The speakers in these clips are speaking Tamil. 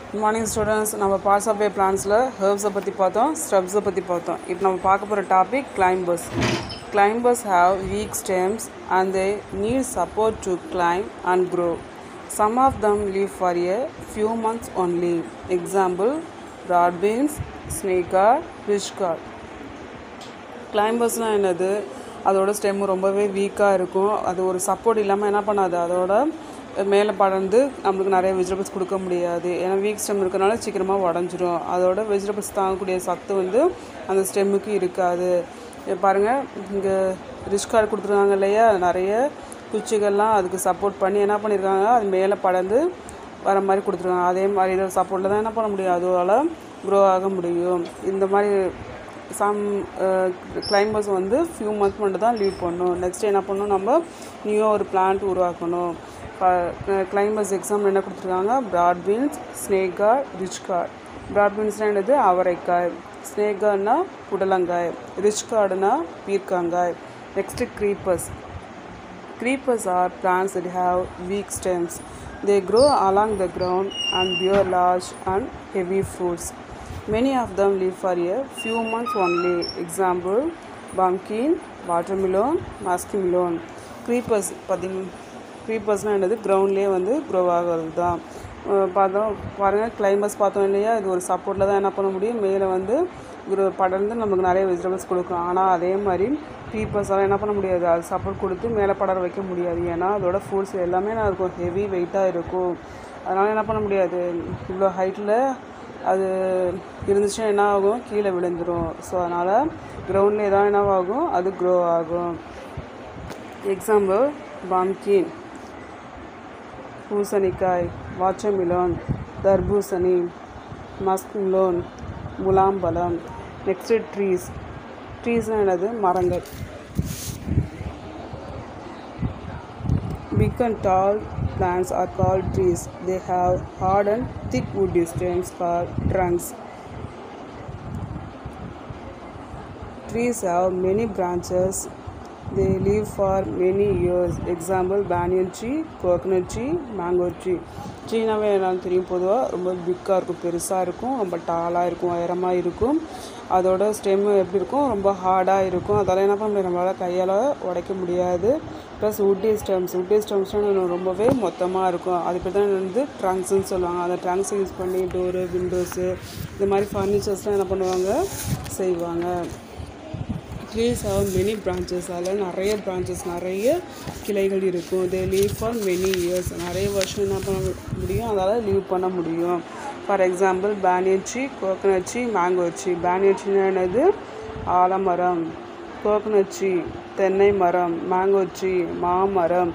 குட் மார்னிங் ஸ்டூடெண்ட்ஸ் நம்ம பார்ட்ஸ் ஆஃப் ஏ பிளான்ஸில் ஹெர்ப்ஸை பற்றி பார்த்தோம் ஸ்ட்ரப்ஸை பற்றி பார்த்தோம் இப்போ நம்ம பார்க்க போகிற topic climbers climbers have weak stems and they need support to climb and grow some of them live for a few months only example broad beans snake gourd fish gourd கிளைம்பர்ஸ்னால் என்னது அதோட ஸ்டெம் ரொம்பவே வீக்காக இருக்கும் அது ஒரு சப்போர்ட் இல்லாமல் என்ன பண்ணாது அதோட மேலே படர்ந்து நம்மளுக்கு நிறைய வெஜிடபிள்ஸ் கொடுக்க முடியாது ஏன்னா வீக் ஸ்டெம் இருக்கிறனால சீக்கிரமாக உடஞ்சிரும் அதோட வெஜிடபிள்ஸ் தாங்கக்கூடிய சத்து வந்து அந்த ஸ்டெம்முக்கு இருக்காது இங்க பாருங்கள் இங்கே ரிச் கார்டு கொடுத்துருக்காங்க இல்லையா நிறைய குச்சிகள்லாம் அதுக்கு சப்போர்ட் பண்ணி என்ன பண்ணியிருக்காங்க அது மேலே படர்ந்து வர மாதிரி கொடுத்துருக்காங்க அதே மாதிரி இதை சப்போர்ட்டில் தான் என்ன பண்ண முடியும் அதோட க்ரோ ஆக முடியும் இந்த மாதிரி சம் கிளைம்பர்ஸ் வந்து ஃபியூ மந்த் மட்டும் தான் லீவ் பண்ணணும் நெக்ஸ்ட் என்ன பண்ணணும் நம்ம நியூவாக ஒரு பிளான்ட் உருவாக்கணும் கிளைம்பர்ஸ் எக்ஸாம்பிள் என்ன கொடுத்துருக்காங்க broad beans snake gourd ridge gourd broad பீன்ஸ்னால் என்னது அவரைக்காய் ஸ்னேக் கார்ட்னா புடலங்காய் ரிச் கார்டுனா பீர்க்காங்காய் next creepers Creepers are plants that have weak stems. They grow along the ground and bear large and heavy fruits. Many of them live for a few months only. Example pumpkin, watermelon, muskmelon. Creepers பார்த்தீங்க க்ரீப்பர்ஸ்னால் என்னது கிரவுண்ட்லேயே வந்து க்ரோ ஆகிறது தான் அஹ் பார்த்தோம் பாருங்கள் கிளைம்பர்ஸ் பார்த்தோம் இல்லையா இது ஒரு சப்போர்ட்டில் தான் என்ன பண்ண முடியும் மேலே வந்து ஒரு படர்ந்து நமக்கு நிறைய வெஜிடபிள்ஸ் கொடுக்கும் ஆனால் அதே மாதிரி க்ரீப்பர்ஸால் என்ன பண்ண முடியாது அது சப்போர்ட் கொடுத்து மேலே படர வைக்க முடியாது ஏன்னா அதோட ஃப்ரூட்ஸ் எல்லாமே நான் இருக்கும் ஹெவி வெயிட்டாக இருக்கும் அதனால் என்ன பண்ண முடியாது இவ்வளோ ஹைட்டில் அது இருந்துச்சுன்னா என்ன ஆகும் கீழே விழுந்துடும் ஸோ அதனால் கிரவுண்ட்லேயே தான் என்னவாகும் அது க்ரோ ஆகும் எக்ஸாம்பிள் பம்கின் பூசணிக்காய் வாட்டர்மிலன் தர்பூசணி மஸ்க்லோன் முலாம்பழம் நெக்ஸ்ட்டு ட்ரீஸ் ட்ரீஸ்னால் என்னது மரங்கள் Big and tall plants are called trees. They have hard and thick woody stems called trunks. Trees have many branches. They live for many years. Example banyan tree, coconut tree, mango tree. ட்ரீனாவே என்னாலும் தெரியும் பொதுவாக ரொம்ப பிக்காக இருக்கும் பெருசாக இருக்கும் ரொம்ப டாலாக இருக்கும் உயரமாக இருக்கும் அதோட ஸ்டெம் எப்படி இருக்கும் ரொம்ப ஹார்டாக இருக்கும் அதால் என்ன பண்ண முடியாது நம்மளால் கையால் உடைக்க முடியாது ப்ளஸ் உட்டி ஸ்டெம்ஸ் உட்டி ஸ்டெம்ஸ்னால் ரொம்பவே மொத்தமாக இருக்கும் அது பேர் தான் வந்து ட்ரங்க்ஸ்னு சொல்லுவாங்க அந்த ட்ரங்க்ஸை யூஸ் பண்ணி டோரு விண்டோஸு இந்த மாதிரி ஃபர்னிச்சர்ஸ்லாம் என்ன பண்ணுவாங்க செய்வாங்க ட்ரீஸ் ஹவ் மெனி பிரான்ச்சஸ் அதில் நிறைய பிரான்ச்சஸ் நிறைய கிளைகள் இருக்கும் they live for many years நிறைய வருஷம் என்ன பண்ண முடியும் அதால் லீவ் பண்ண முடியும் for example banyan tree coconut tree mango tree banyan ட்ரீனா என்னது ஆலமரம் கோகனட் ட்ரீ தென்னை மரம் மேங்கோ ட்ரீ மாமரம்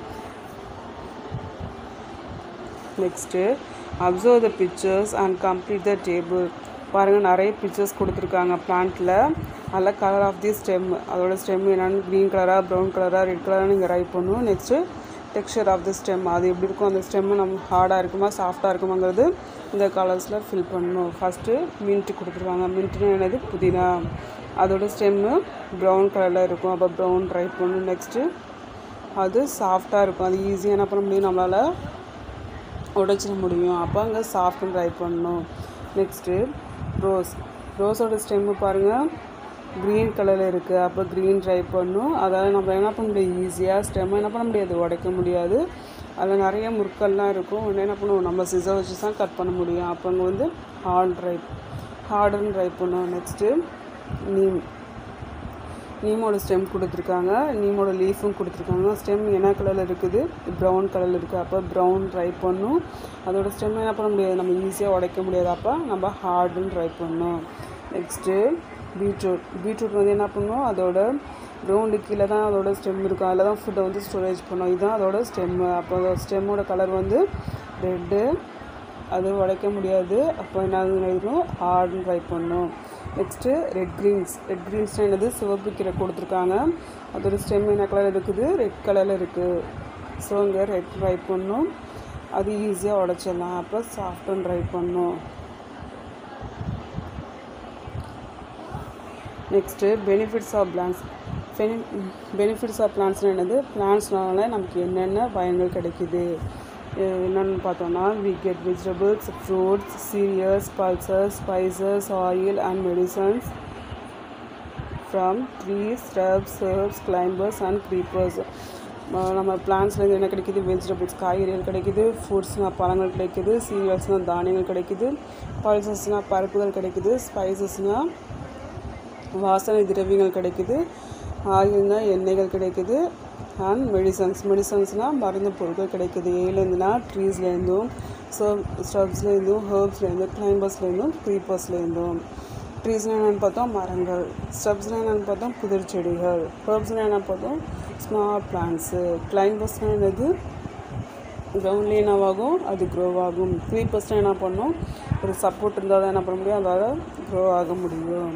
next observe the pictures and complete the table பாருங்கள் நிறைய பிக்சர்ஸ் கொடுத்துருக்காங்க பிளான்ட்டில் அதில் கலர் ஆஃப் தி ஸ்டெம் அதோட ஸ்டெம் என்னென்னு க்ரீன் கலராக ப்ரௌன் கலராக ரெட் கலராக நீங்கள் ரைட் பண்ணணும் next texture of the stem அது எப்படி இருக்கும் அந்த ஸ்டெம்மு நம்ம ஹார்டாக இருக்குமா சாஃப்டாக இருக்குமாங்கிறது இந்த கலர்ஸில் ஃபில் பண்ணணும் ஃபஸ்ட்டு மின்ட் கொடுத்துருவாங்க மின்ட்னு என்னது புதினா அதோட ஸ்டெம்மு ப்ரௌன் கலரில் இருக்கும் அப்போ ப்ரௌன் ரைட் பண்ணணும் நெக்ஸ்ட்டு அது சாஃப்டாக இருக்கும் அது ஈஸியாக என்ன பண்ண முடியும் நம்மளால் உடைச்சிட முடியும் அப்போ அங்கே சாஃப்ட் ட்ரை பண்ணணும் நெக்ஸ்ட்டு ரோஸ் ரோஸோட ஸ்டெம்மு பாருங்கள் க்ரீன் கலரில் இருக்குது அப்போ க்ரீன் ட்ரை பண்ணணும் அதால் நம்ம என்ன பண்ண முடியாது ஈஸியாக ஸ்டெம்மை என்ன பண்ண முடியாது உடைக்க முடியாது அதில் நிறைய முற்கள்லாம் இருக்கும் உடனே என்ன பண்ணுவோம் நம்ம சிசர் வச்சு தான் கட் பண்ண முடியும் அப்போ அங்கே வந்து ஹார்ட் ட்ரை ஹார்டன் ட்ரை பண்ணணும் நெக்ஸ்ட்டு நீம் நீமோட ஸ்டெம் கொடுத்துருக்காங்க நீமோட லீஃபும் கொடுத்துருக்காங்க ஸ்டெம் என்ன கலரில் இருக்குது ப்ரௌன் கலரில் இருக்குது அப்போ ப்ரௌன் ட்ரை பண்ணும் அதோட ஸ்டெம் என்ன பண்ண முடியாது நம்ம ஈஸியாக உடைக்க முடியாது அப்போ நம்ம ஹார்டுன்னு ட்ரை பண்ணணும் நெக்ஸ்ட்டு பீட்ரூட் பீட்ரூட் வந்து என்ன பண்ணும் அதோட க்ரௌண்டு கீழே தான் அதோட ஸ்டெம் இருக்கும் அதில் தான் ஃபுட்டை வந்து ஸ்டோரேஜ் பண்ணும் இதுதான் அதோட ஸ்டெம்மு அப்போ அதோட ஸ்டெம்மோட கலர் வந்து ரெட்டு அது உடைக்க முடியாது அப்போ என்ன ஆகும் ஹார்டுன்னு ட்ரை பண்ணும் நெக்ஸ்ட்டு ரெட் க்ரீன்ஸ் ரெட் க்ரீன்ஸ்னால் என்னது சிவப்பு கீரை கொடுத்துருக்காங்க அதோட ஸ்டெம் என்ன கலர் இருக்குது ரெட் கலரில் இருக்குது ஸோ இங்கே ரெட் ட்ரை பண்ணும் அது ஈஸியாக உடச்சிடலாம் அப்போ சாஃப்டன் ட்ரை பண்ணும் next benefits of plants benefits of பிளான்ஸ்னால் என்னது பிளான்ஸ்னால நமக்கு என்னென்ன பயன்கள் கிடைக்குது என்னென்னு பார்த்தோன்னா we get vegetables fruits cereals pulses spices oil and medicines from trees shrubs herbs climbers and creepers நம்ம பிளான்ஸ்லேருந்து என்ன கிடைக்குது வெஜிடபிள்ஸ் காய்கறிகள் கிடைக்குது ஃப்ரூட்ஸ்னால் பழங்கள் கிடைக்குது சீரியல்ஸ்னால் தானியங்கள் கிடைக்குது பல்சஸ்னால் பருப்புகள் கிடைக்குது ஸ்பைசஸ்னால் வாசனை திரவியங்கள் கிடைக்குது ஆயில்னா எண்ணெய்கள் கிடைக்குது அண்ட் மெடிசன்ஸ் மெடிசன்ஸ்னால் மருந்து பொருட்கள் கிடைக்குது ஏலேருந்துனா ட்ரீஸ்லேருந்தும் சோ ஸ்டப்ஸ்லேருந்தும் ஹர்ப்ஸ்லேருந்தும் கிளைம்பர்ஸ்லேருந்தும் க்ரீப்பர்ஸ்லேருந்தும் ட்ரீஸ்னால் என்னென்னு பார்த்தோம் மரங்கள் ஸ்டப்ஸ்னால் என்னென்னு பார்த்தோம் புதிர் செடிகள் ஹர்ப்ஸ்னால் என்ன பார்த்தோம் ஸ்மால் பிளான்ஸு கிளைம்பர்ஸ்னால் என்னது கிரவுண்ட்லேயே என்னவாகும் அது க்ரோ ஆகும் க்ரீப்பர்ஸ்னால் என்ன பண்ணும் ஒரு சப்போர்ட் இருந்தால் தான் என்ன பண்ண முடியும் அதால் க்ரோ ஆக முடியும்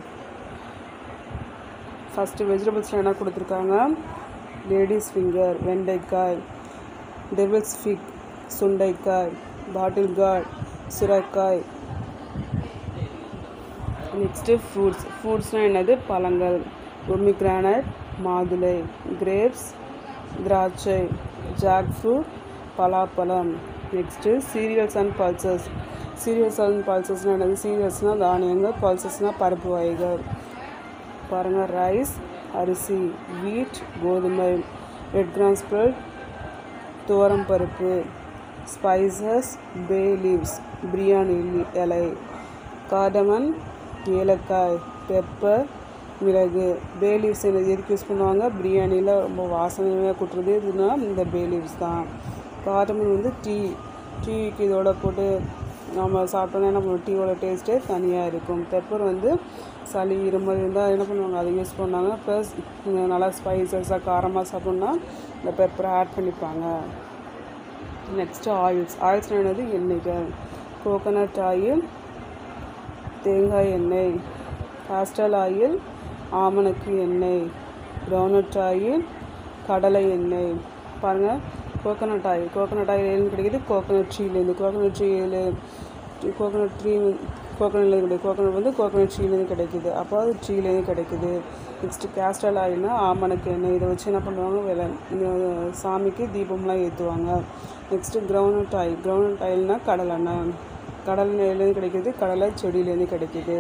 ஃபஸ்ட்டு வெஜிடபிள்ஸில் என்ன கொடுத்துருக்காங்க லேடிஸ் ஃபிங்கர் வெண்டைக்காய் டெவில்ஸ் ஃபிக் சுண்டைக்காய் பாட்டில் கார்ட் சுரைக்காய் நெக்ஸ்ட்டு ஃப்ரூட்ஸ் ஃப்ரூட்ஸ்னால் என்னது பழங்கள் பொமிக்ரானட் மாதுளை கிரேப்ஸ் திராட்சை ஜாக் ஃப்ரூட் பலாப்பழம் next cereals and pulses cereals and பல்சஸ்னால் என்னது சீரியல்ஸ்னால் தானியங்கள் பல்சஸ்னால் பருப்பு வகைகள் பாருங்கள் ரைஸ் அரிசி வீட் கோதுமை ரெட் கிராம் ஸ்ப்ரெட் துவரம் பருப்பு ஸ்பைசஸ் பே லீவ்ஸ் பிரியாணி இலை காடமன் ஏலக்காய் பெப்பர் மிளகு பே லீவ்ஸ் எதுக்கு யூஸ் பண்ணுவாங்க பிரியாணியில் ரொம்ப வாசனையாக கொட்டுறது இதுனா இந்த பே லீவ்ஸ் தான் காடமன் வந்து டீ டீக்கு இதோட போட்டு நம்ம சாப்பிட்டோன்னா நம்ம டீயோட டேஸ்ட்டே தனியாக இருக்கும் பெப்பர் வந்து சளி இருமல் இருந்தால் என்ன பண்ணுவாங்க அதை யூஸ் பண்ணாங்க ப்ளஸ் நல்லா ஸ்பைசஸாக காரமாக சாப்பிட்ணுன்னா இந்த பெப்பரை ஆட் பண்ணிப்பாங்க நெக்ஸ்ட்டு ஆயில்ஸ் ஆயில்ஸ் என்னது எண்ணெய்கள் கோகோனட் ஆயில் தேங்காய் எண்ணெய் காஸ்டல் ஆயில் ஆமணக்கு எண்ணெய் கிரவுனட் ஆயில் கடலை எண்ணெய் பாருங்கள் கோகோனட் ஆயில் கோகோனட் ஆயில் எதுலேருந்து கிடைக்குது கோகோனட் ட்ரீலேருந்து கோகோனட் ட்ரீயில் கோகோனட் ட்ரீ கோகோனட்லேருந்து கிடைக்குது கோகோனட் வந்து கோகோனட் ட்ரீலேருந்து கிடைக்குது அப்போ அது ட்ரீலேருந்து கிடைக்குது நெக்ஸ்ட்டு கேஸ்டல் ஆயில்னா ஆமணக்கு எண்ணெய் இதை வச்சு என்ன பண்ணுவாங்க வில சாமிக்கு தீபம்லாம் ஏற்றுவாங்க நெக்ஸ்ட்டு கிரவுனட் ஆயில் கிரவுனட் ஆயில்னால் கடலெண்ணெய் கடல் எண்ணெயிலேருந்து கிடைக்குது கடலை செடியிலேருந்து கிடைக்குது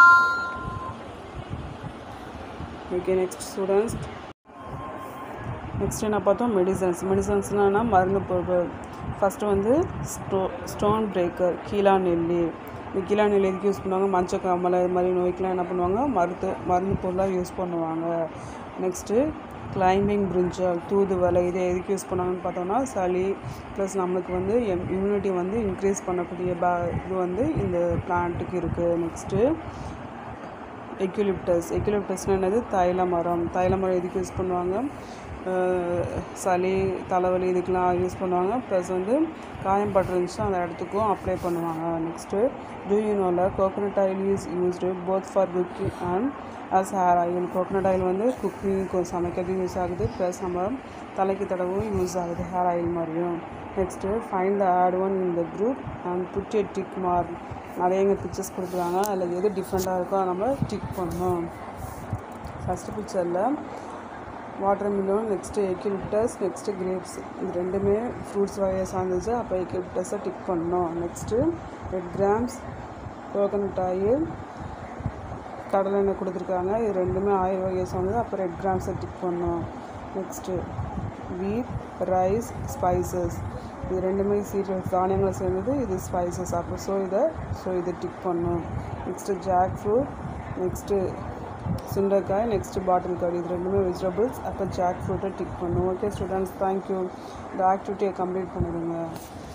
ஓகே நெக்ஸ்ட் ஸ்டூடெண்ட்ஸ் நெக்ஸ்ட் என்ன பார்த்தோம் மெடிசன்ஸ் மெடிசன்ஸ்னால் மருந்து பொருட்கள் ஃபஸ்ட்டு வந்து ஸ்டோ ஸ்டோன் பிரேக்கர் கீழா நெல்லி இந்த கீழா நெல்லி எதுக்கு யூஸ் பண்ணுவாங்க மஞ்சக்காமலை இது மாதிரி நோய்க்கெலாம் என்ன பண்ணுவாங்க மருத்து மருந்து பொருளாக யூஸ் பண்ணுவாங்க நெக்ஸ்ட்டு கிளைம்பிங் பிரிஞ்சால் தூதுவளை இதை எதுக்கு யூஸ் பண்ணாங்கன்னு பார்த்தோம்னா சளி ப்ளஸ் நம்மளுக்கு வந்து எம் இம்யூனிட்டி வந்து இன்க்ரீஸ் பண்ணக்கூடிய பே இது வந்து இந்த பிளான்ட்டுக்கு இருக்குது நெக்ஸ்ட்டு எக்யூலிப்டஸ் எக்யூலிப்டஸ்னால் என்னது தைல மரம் தைல மரம் எதுக்கு யூஸ் பண்ணுவாங்க சளி தலைவலி இதுக்கெலாம் யூஸ் பண்ணுவாங்க ப்ளஸ் வந்து காயம் பட்டுருந்துச்சுன்னா அந்த இடத்துக்கும் அப்ளை பண்ணுவாங்க நெக்ஸ்ட்டு டூயூனோவில் coconut oil use used both for cooking and as hair oil coconut oil வந்து குக்கிங்க்கு சமைக்கிறதுக்கு யூஸ் ஆகுது ப்ளஸ் நம்ம தலைக்கு தடவும் யூஸ் ஆகுது ஹேர் ஆயில் மாதிரியும் next find the odd one in the group and put a tick mark நிறைய இங்கே பிக்சர்ஸ் கொடுக்குறாங்க அதில் எது டிஃப்ரெண்ட்டாக இருக்கோ அதை நம்ம டிக் பண்ணணும் ஃபஸ்ட்டு பிக்சரில் water melon next eucalyptus next grapes இது ரெண்டுமே ஃப்ரூட்ஸ் வகையை சார்ந்துச்சு அப்போ எக்கிலிப்டஸை டிக் பண்ணோம் next red grams coconut oil கடலை எண்ணெய் கொடுத்துருக்காங்க இது ரெண்டுமே ஆயில் வகையை சார்ந்தது அப்போ ரெட் கிராம்ஸை டிக் பண்ணோம் நெக்ஸ்ட்டு வீட் ரைஸ் ஸ்பைசஸ் இது ரெண்டுமே சீரியல்ஸ் தானியங்களை சேர்ந்தது இது ஸ்பைசஸ் அப்போ ஸோ இதை ஸோ இதை டிக் பண்ணோம் நெக்ஸ்ட்டு ஜாக் ஃப்ரூட் நெக்ஸ்ட்டு சுண்டைக்காய் நெக்ஸ்ட்டு பாட்டில் கார்டு இது ரெண்டுமே வெஜிடபிள்ஸ் அப்போ ஜாக் ஃப்ரூட்டை டிக் பண்ணும் ஓகே ஸ்டூடெண்ட்ஸ் தேங்க்யூ இந்த ஆக்டிவிட்டியை கம்ப்ளீட் பண்ணிடுங்க